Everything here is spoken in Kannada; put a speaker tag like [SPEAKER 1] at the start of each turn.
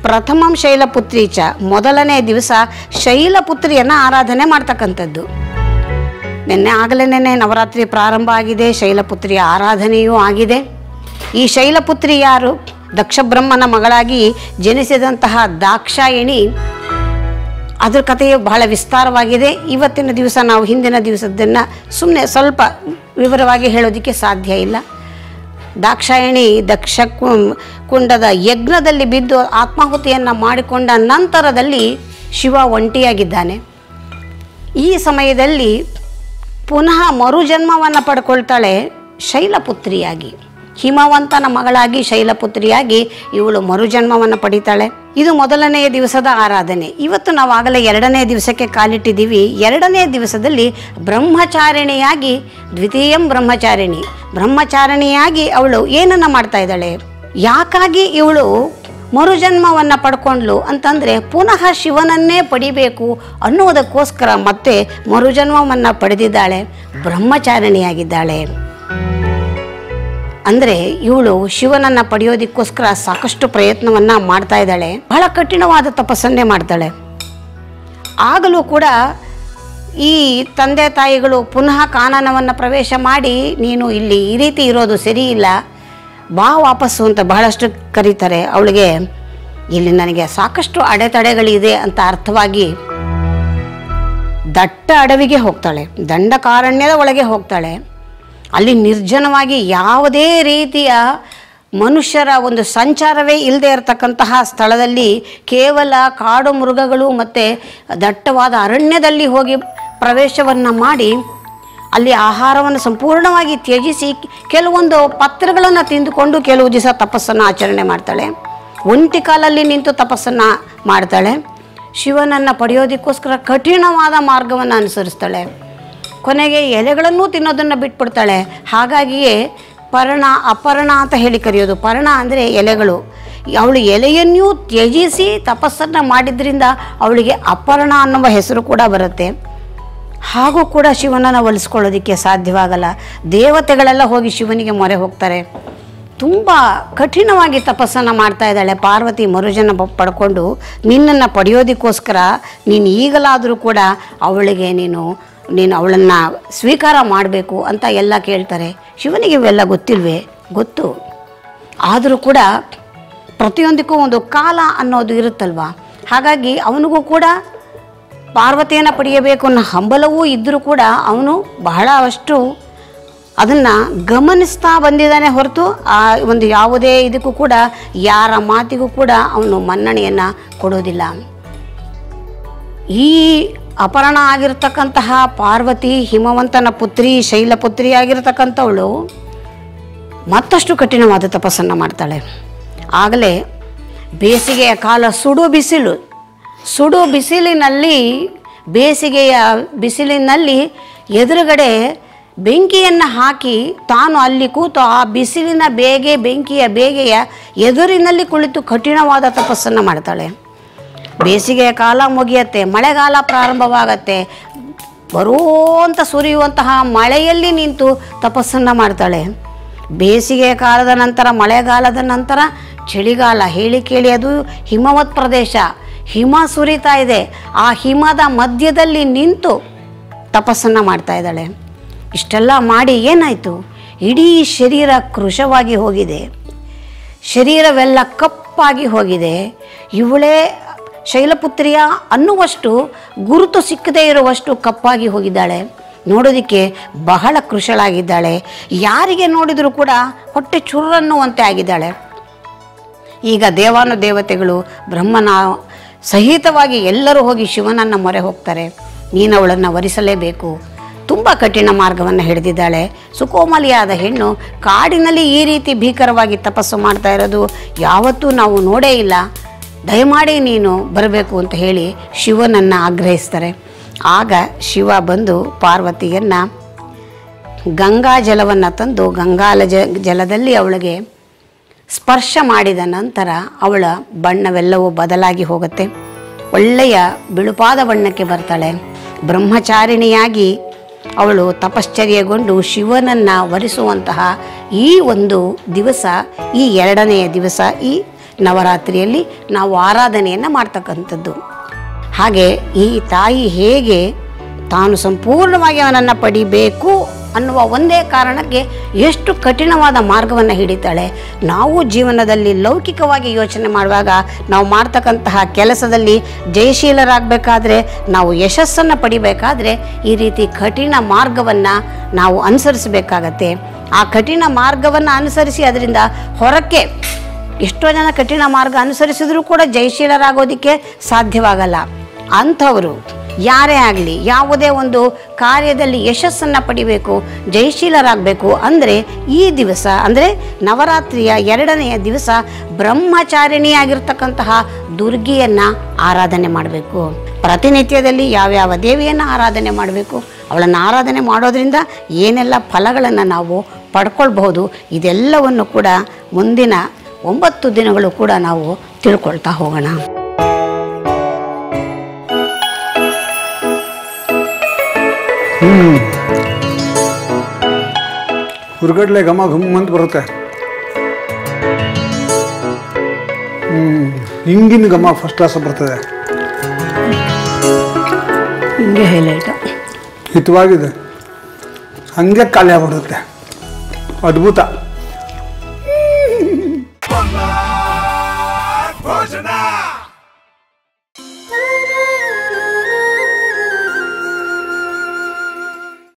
[SPEAKER 1] ಪ್ರಥಮಂ ಶೈಲಪುತ್ರಿ ಚ ಮೊದಲನೇ ದಿವಸ ಶೈಲಪುತ್ರಿಯನ್ನು ಆರಾಧನೆ ಮಾಡ್ತಕ್ಕಂಥದ್ದು ನಿನ್ನೆ ಆಗಲೇ ನವರಾತ್ರಿ ಪ್ರಾರಂಭ ಆಗಿದೆ ಶೈಲಪುತ್ರಿಯ ಆರಾಧನೆಯೂ ಆಗಿದೆ ಈ ಶೈಲಪುತ್ರಿ ಯಾರು ದಕ್ಷ ಬ್ರಹ್ಮನ ಮಗಳಾಗಿ ಜನಿಸಿದಂತಹ ದಾಕ್ಷಾಯಿಣಿ ಅದ್ರ ಕಥೆಯು ಬಹಳ ವಿಸ್ತಾರವಾಗಿದೆ ಇವತ್ತಿನ ದಿವಸ ನಾವು ಹಿಂದಿನ ದಿವಸದನ್ನು ಸುಮ್ಮನೆ ಸ್ವಲ್ಪ ವಿವರವಾಗಿ ಹೇಳೋದಕ್ಕೆ ಸಾಧ್ಯ ಇಲ್ಲ ದಾಕ್ಷಾಯಣಿ ದಕ್ಷ ಕು- ಕುಂಡದ ಯಜ್ಞದಲ್ಲಿ ಬಿದ್ದು ಆತ್ಮಾಹುತಿಯನ್ನು ಮಾಡಿಕೊಂಡ ನಂತರದಲ್ಲಿ ಶಿವ ಒಂಟಿಯಾಗಿದ್ದಾನೆ ಈ ಸಮಯದಲ್ಲಿ ಪುನಃ ಮರುಜನ್ಮವನ್ನು ಪಡ್ಕೊಳ್ತಾಳೆ ಶೈಲಪುತ್ರಿಯಾಗಿ ಹಿಮವಂತನ ಮಗಳಾಗಿ ಶೈಲಪುತ್ರಿಯಾಗಿ ಇವಳು ಮರುಜನ್ಮವನ್ನು ಪಡಿತಾಳೆ ಇದು ಮೊದಲನೆಯ ದಿವಸದ ಆರಾಧನೆ ಇವತ್ತು ನಾವು ಆಗಲೇ ಎರಡನೇ ದಿವಸಕ್ಕೆ ಕಾಲಿಟ್ಟಿದ್ದೀವಿ ಎರಡನೇ ದಿವಸದಲ್ಲಿ ಬ್ರಹ್ಮಚಾರಿಣಿಯಾಗಿ ದ್ವಿತೀಯಂ ಬ್ರಹ್ಮಚಾರಿಣಿ ಬ್ರಹ್ಮಚಾರಿಣಿಯಾಗಿ ಅವಳು ಏನನ್ನ ಮಾಡ್ತಾ ಇದ್ದಾಳೆ ಯಾಕಾಗಿ ಇವಳು ಮರುಜನ್ಮವನ್ನು ಪಡ್ಕೊಂಡ್ಲು ಅಂತಂದರೆ ಪುನಃ ಶಿವನನ್ನೇ ಪಡಿಬೇಕು ಅನ್ನುವುದಕ್ಕೋಸ್ಕರ ಮತ್ತೆ ಮರುಜನ್ಮವನ್ನು ಪಡೆದಿದ್ದಾಳೆ ಬ್ರಹ್ಮಚಾರಿಣಿಯಾಗಿದ್ದಾಳೆ ಅಂದರೆ ಇವಳು ಶಿವನನ್ನು ಪಡೆಯೋದಕ್ಕೋಸ್ಕರ ಸಾಕಷ್ಟು ಪ್ರಯತ್ನವನ್ನು ಮಾಡ್ತಾ ಇದ್ದಾಳೆ ಬಹಳ ಕಠಿಣವಾದ ತಪಸ್ಸನ್ನೇ ಮಾಡ್ತಾಳೆ ಆಗಲೂ ಕೂಡ ಈ ತಂದೆ ತಾಯಿಗಳು ಪುನಃ ಕಾನನವನ್ನು ಪ್ರವೇಶ ಮಾಡಿ ನೀನು ಇಲ್ಲಿ ಈ ರೀತಿ ಇರೋದು ಸರಿ ಇಲ್ಲ ಬಾ ವಾಪಸ್ಸು ಅಂತ ಬಹಳಷ್ಟು ಕರೀತಾರೆ ಅವಳಿಗೆ ಇಲ್ಲಿ ನನಗೆ ಸಾಕಷ್ಟು ಅಡೆತಡೆಗಳಿದೆ ಅಂತ ಅರ್ಥವಾಗಿ ದಟ್ಟ ಅಡವಿಗೆ ಹೋಗ್ತಾಳೆ ದಂಡಕಾರಣ್ಯದ ಒಳಗೆ ಹೋಗ್ತಾಳೆ ಅಲ್ಲಿ ನಿರ್ಜನವಾಗಿ ಯಾವುದೇ ರೀತಿಯ ಮನುಷ್ಯರ ಒಂದು ಸಂಚಾರವೇ ಇಲ್ಲದೆ ಇರತಕ್ಕಂತಹ ಸ್ಥಳದಲ್ಲಿ ಕೇವಲ ಕಾಡು ಮೃಗಗಳು ಮತ್ತು ದಟ್ಟವಾದ ಅರಣ್ಯದಲ್ಲಿ ಹೋಗಿ ಪ್ರವೇಶವನ್ನು ಮಾಡಿ ಅಲ್ಲಿ ಆಹಾರವನ್ನು ಸಂಪೂರ್ಣವಾಗಿ ತ್ಯಜಿಸಿ ಕೆಲವೊಂದು ಪತ್ರಗಳನ್ನು ತಿಂದುಕೊಂಡು ಕೆಲವು ದಿವಸ ತಪಸ್ಸನ್ನು ಆಚರಣೆ ಮಾಡ್ತಾಳೆ ಒಂಟಿ ಕಾಲಲ್ಲಿ ನಿಂತು ತಪಸ್ಸನ್ನು ಮಾಡ್ತಾಳೆ ಶಿವನನ್ನು ಪಡೆಯೋದಕ್ಕೋಸ್ಕರ ಕಠಿಣವಾದ ಮಾರ್ಗವನ್ನು ಅನುಸರಿಸ್ತಾಳೆ ಕೊನೆಗೆ ಎಲೆಗಳನ್ನೂ ತಿನ್ನೋದನ್ನು ಬಿಟ್ಬಿಡ್ತಾಳೆ ಹಾಗಾಗಿಯೇ ಪರ್ಣ ಅಪರ್ಣ ಅಂತ ಹೇಳಿ ಕರೆಯೋದು ಪರ್ಣ ಅಂದರೆ ಎಲೆಗಳು ಅವಳು ಎಲೆಯನ್ನೂ ತ್ಯಜಿಸಿ ತಪಸ್ಸನ್ನು ಮಾಡಿದ್ರಿಂದ ಅವಳಿಗೆ ಅಪರ್ಣ ಅನ್ನುವ ಹೆಸರು ಕೂಡ ಬರುತ್ತೆ ಹಾಗೂ ಕೂಡ ಶಿವನನ್ನು ಒಲಿಸ್ಕೊಳ್ಳೋದಕ್ಕೆ ಸಾಧ್ಯವಾಗಲ್ಲ ದೇವತೆಗಳೆಲ್ಲ ಹೋಗಿ ಶಿವನಿಗೆ ಮೊರೆ ಹೋಗ್ತಾರೆ ತುಂಬ ಕಠಿಣವಾಗಿ ತಪಸ್ಸನ್ನು ಮಾಡ್ತಾ ಇದ್ದಾಳೆ ಪಾರ್ವತಿ ಮರುಜನ ಪ- ಪಡ್ಕೊಂಡು ನಿನ್ನನ್ನು ಪಡೆಯೋದಕ್ಕೋಸ್ಕರ ನೀನು ಈಗಲಾದರೂ ಕೂಡ ಅವಳಿಗೆ ನೀನು ನೀನು ಅವಳನ್ನು ಸ್ವೀಕಾರ ಮಾಡಬೇಕು ಅಂತ ಎಲ್ಲ ಕೇಳ್ತಾರೆ ಶಿವನಿಗೆ ಇವೆಲ್ಲ ಗೊತ್ತಿಲ್ವೇ ಗೊತ್ತು ಆದರೂ ಕೂಡ ಪ್ರತಿಯೊಂದಕ್ಕೂ ಒಂದು ಕಾಲ ಅನ್ನೋದು ಇರುತ್ತಲ್ವ ಹಾಗಾಗಿ ಅವನಿಗೂ ಕೂಡ ಪಾರ್ವತಿಯನ್ನು ಪಡೆಯಬೇಕು ಅನ್ನೋ ಹಂಬಲವೂ ಇದ್ದರೂ ಕೂಡ ಅವನು ಬಹಳಷ್ಟು ಅದನ್ನು ಗಮನಿಸ್ತಾ ಬಂದಿದ್ದಾನೆ ಹೊರತು ಆ ಒಂದು ಯಾವುದೇ ಇದಕ್ಕೂ ಕೂಡ ಯಾರ ಮಾತಿಗೂ ಕೂಡ ಅವನು ಮನ್ನಣೆಯನ್ನು ಕೊಡೋದಿಲ್ಲ ಈ ಅಪರಣ ಆಗಿರ್ತಕ್ಕಂತಹ ಪಾರ್ವತಿ ಹಿಮವಂತನ ಪುತ್ರಿ ಶೈಲಪುತ್ರಿ ಆಗಿರ್ತಕ್ಕಂಥವಳು ಮತ್ತಷ್ಟು ಕಠಿಣವಾದ ತಪಸ್ಸನ್ನು ಮಾಡ್ತಾಳೆ ಆಗಲೇ ಬೇಸಿಗೆಯ ಕಾಲ ಸುಡು ಬಿಸಿಲು ಸುಡು ಬಿಸಿಲಿನಲ್ಲಿ ಬೇಸಿಗೆಯ ಬಿಸಿಲಿನಲ್ಲಿ ಎದುರುಗಡೆ ಬೆಂಕಿಯನ್ನು ಹಾಕಿ ತಾನು ಅಲ್ಲಿ ಕೂತು ಆ ಬಿಸಿಲಿನ ಬೇಗೆ ಬೆಂಕಿಯ ಬೇಗೆಯ ಎದುರಿನಲ್ಲಿ ಕುಳಿತು ಕಠಿಣವಾದ ತಪಸ್ಸನ್ನು ಮಾಡ್ತಾಳೆ ಬೇಸಿಗೆಯ ಕಾಲ ಮುಗಿಯತ್ತೆ ಮಳೆಗಾಲ ಪ್ರಾರಂಭವಾಗತ್ತೆ ಬರುವಂತ ಸುರಿಯುವಂತಹ ಮಳೆಯಲ್ಲಿ ನಿಂತು ತಪಸ್ಸನ್ನು ಮಾಡ್ತಾಳೆ ಬೇಸಿಗೆಯ ಕಾಲದ ನಂತರ ಮಳೆಗಾಲದ ನಂತರ ಚಳಿಗಾಲ ಹೇಳಿ ಕೇಳಿ ಅದು ಹಿಮವತ್ ಪ್ರದೇಶ ಹಿಮ ಸುರಿತಾ ಇದೆ ಆ ಹಿಮದ ಮಧ್ಯದಲ್ಲಿ ನಿಂತು ತಪಸ್ಸನ್ನು ಮಾಡ್ತಾ ಇದ್ದಾಳೆ ಇಷ್ಟೆಲ್ಲ ಮಾಡಿ ಏನಾಯಿತು ಇಡೀ ಶರೀರ ಕೃಶವಾಗಿ ಹೋಗಿದೆ ಶರೀರವೆಲ್ಲ ಕಪ್ಪಾಗಿ ಹೋಗಿದೆ ಇವಳೇ ಶೈಲಪುತ್ರಿಯ ಅನ್ನುವಷ್ಟು ಗುರುತು ಸಿಕ್ಕದೇ ಇರುವಷ್ಟು ಕಪ್ಪಾಗಿ ಹೋಗಿದ್ದಾಳೆ ನೋಡೋದಕ್ಕೆ ಬಹಳ ಕೃಶಳಾಗಿದ್ದಾಳೆ ಯಾರಿಗೆ ನೋಡಿದರೂ ಕೂಡ ಹೊಟ್ಟೆ ಚುರ್ರನ್ನುವಂತೆ ಆಗಿದ್ದಾಳೆ ಈಗ ದೇವಾನು ದೇವತೆಗಳು ಬ್ರಹ್ಮನ ಸಹಿತವಾಗಿ ಎಲ್ಲರೂ ಹೋಗಿ ಶಿವನನ್ನು ಮೊರೆ ಹೋಗ್ತಾರೆ ನೀನು ಅವಳನ್ನು ವರಿಸಲೇಬೇಕು ತುಂಬ ಕಠಿಣ ಮಾರ್ಗವನ್ನು ಹಿಡಿದಿದ್ದಾಳೆ ಸುಕೋಮಲಿಯಾದ ಹೆಣ್ಣು ಕಾಡಿನಲ್ಲಿ ಈ ರೀತಿ ಭೀಕರವಾಗಿ ತಪಸ್ಸು ಮಾಡ್ತಾ ಇರೋದು ಯಾವತ್ತೂ ನಾವು ನೋಡೇ ಇಲ್ಲ ದಯಮಾಡಿ ನೀನು ಬರಬೇಕು ಅಂತ ಹೇಳಿ ಶಿವನನ್ನು ಆಗ್ರಹಿಸ್ತಾರೆ ಆಗ ಶಿವ ಬಂದು ಪಾರ್ವತಿಯನ್ನು ಗಂಗಾ ಜಲವನ್ನು ತಂದು ಗಂಗಾಲ ಜ ಜಲದಲ್ಲಿ ಅವಳಿಗೆ ಸ್ಪರ್ಶ ಮಾಡಿದ ನಂತರ ಅವಳ ಬಣ್ಣವೆಲ್ಲವೂ ಬದಲಾಗಿ ಹೋಗುತ್ತೆ ಒಳ್ಳೆಯ ಬಿಳುಪಾದ ಬಣ್ಣಕ್ಕೆ ಬರ್ತಾಳೆ ಬ್ರಹ್ಮಚಾರಿಣಿಯಾಗಿ ಅವಳು ತಪಶ್ಚರ್ಯಗೊಂಡು ಶಿವನನ್ನು ವರಿಸುವಂತಹ ಈ ಒಂದು ದಿವಸ ಈ ಎರಡನೆಯ ದಿವಸ ಈ ನವರಾತ್ರಿಯಲ್ಲಿ ನಾವು ಆರಾಧನೆಯನ್ನು ಮಾಡ್ತಕ್ಕಂಥದ್ದು ಹಾಗೆ ಈ ತಾಯಿ ಹೇಗೆ ತಾನು ಸಂಪೂರ್ಣವಾಗಿ ಅವನನ್ನು ಪಡಿಬೇಕು ಅನ್ನುವ ಒಂದೇ ಕಾರಣಕ್ಕೆ ಎಷ್ಟು ಕಠಿಣವಾದ ಮಾರ್ಗವನ್ನು ಹಿಡಿತಾಳೆ ನಾವು ಜೀವನದಲ್ಲಿ ಲೌಕಿಕವಾಗಿ ಯೋಚನೆ ಮಾಡುವಾಗ ನಾವು ಮಾಡ್ತಕ್ಕಂತಹ ಕೆಲಸದಲ್ಲಿ ಜಯಶೀಲರಾಗಬೇಕಾದ್ರೆ ನಾವು ಯಶಸ್ಸನ್ನು ಪಡಿಬೇಕಾದ್ರೆ ಈ ರೀತಿ ಕಠಿಣ ಮಾರ್ಗವನ್ನು ನಾವು ಅನುಸರಿಸಬೇಕಾಗತ್ತೆ ಆ ಕಠಿಣ ಮಾರ್ಗವನ್ನು ಅನುಸರಿಸಿ ಅದರಿಂದ ಹೊರಕ್ಕೆ ಎಷ್ಟೋ ಜನ ಕಠಿಣ ಮಾರ್ಗ ಅನುಸರಿಸಿದ್ರೂ ಕೂಡ ಜಯಶೀಲರಾಗೋದಕ್ಕೆ ಸಾಧ್ಯವಾಗಲ್ಲ ಅಂಥವರು ಯಾರೇ ಆಗಲಿ ಯಾವುದೇ ಒಂದು ಕಾರ್ಯದಲ್ಲಿ ಯಶಸ್ಸನ್ನು ಪಡಿಬೇಕು ಜಯಶೀಲರಾಗಬೇಕು ಅಂದರೆ ಈ ದಿವಸ ಅಂದರೆ ನವರಾತ್ರಿಯ ಎರಡನೆಯ ದಿವಸ ಬ್ರಹ್ಮಚಾರಿಣಿಯಾಗಿರ್ತಕ್ಕಂತಹ ದುರ್ಗಿಯನ್ನು ಆರಾಧನೆ ಮಾಡಬೇಕು ಪ್ರತಿನಿತ್ಯದಲ್ಲಿ ಯಾವ್ಯಾವ ದೇವಿಯನ್ನು ಆರಾಧನೆ ಮಾಡಬೇಕು ಅವಳನ್ನು ಆರಾಧನೆ ಮಾಡೋದ್ರಿಂದ ಏನೆಲ್ಲ ಫಲಗಳನ್ನು ನಾವು ಪಡ್ಕೊಳ್ಬಹುದು ಇದೆಲ್ಲವನ್ನು ಕೂಡ ಮುಂದಿನ ಒಂಬತ್ತು ದಿನಗಳು ಕೂಡ ನಾವು ತಿಳ್ಕೊಳ್ತಾ ಹೋಗೋಣ
[SPEAKER 2] ಹುರ್ಗಡ್ಲೆ ಘಮ ಘಮ್ ಅಂತ ಬರುತ್ತೆ ಹ್ಮ್ ಹಿಂಗಿನ ಘಮ ಫಸ್ಟ್ ಕ್ಲಾಸ್ ಬರ್ತದೆ
[SPEAKER 1] ಹಿಂಗೆ ಹೈಲೈಟ್
[SPEAKER 2] ಹಿತವಾಗಿದೆ ಹಂಗೆ ಖಾಲಿ ಆಗ್ಬಿಡುತ್ತೆ ಅದ್ಭುತ